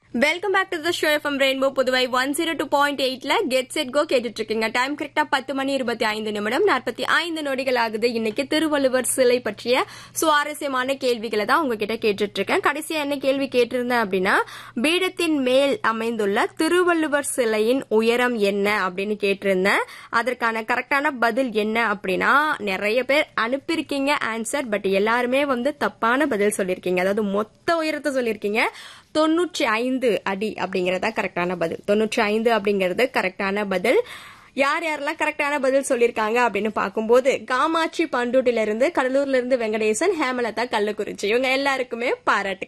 welcome back to the show FM rainbow Puduvai one zero two point எயிட்ல get set go கேட்டுட்டு இருக்கீங்க time கரெக்டா பத்து மணி இருபத்தி ஐந்து நிமிடம் நாற்பத்தி ஐந்து நொடிகள் ஆகுது இன்னைக்கு திருவள்ளுவர் சிலை பற்றிய சுவாரஸ்யமான கேள்விகளை தான் உங்ககிட்ட கேட்டுட்டு இருக்கேன் கடைசியா என்ன கேள்வி கேட்டிருந்தேன் அப்படின்னா பீடத்தின் மேல் அமைந்துள்ள திருவள்ளுவர் சிலையின் உயரம் என்ன அப்படின்னு கேட்டிருந்தேன் அதற்கான கரெக்டான பதில் என்ன அப்படின்னா நிறைய பேர் அனுப்பியிருக்கீங்க ஆன்சர் பட் எல்லாருமே வந்து தப்பான பதில் சொல்லியிருக்கீங்க அதாவது மொத்த உயரத்தை சொல்லியிருக்கீங்க தொண்ணூற்றி ஐந்து அடி அப்படிங்கறதா கரெக்டான பதில் தொண்ணூற்றி ஐந்து அப்படிங்கிறது கரெக்டான பதில் யார் யாரெல்லாம் கரெக்டான பதில் சொல்லியிருக்காங்க அப்படின்னு பார்க்கும்போது காமாட்சி பண்டூட்டில இருந்து கடலூர்ல இருந்து வெங்கடேசன் ஹேமலதா கள்ளக்குறிச்சி இவங்க எல்லாருக்குமே பாராட்டு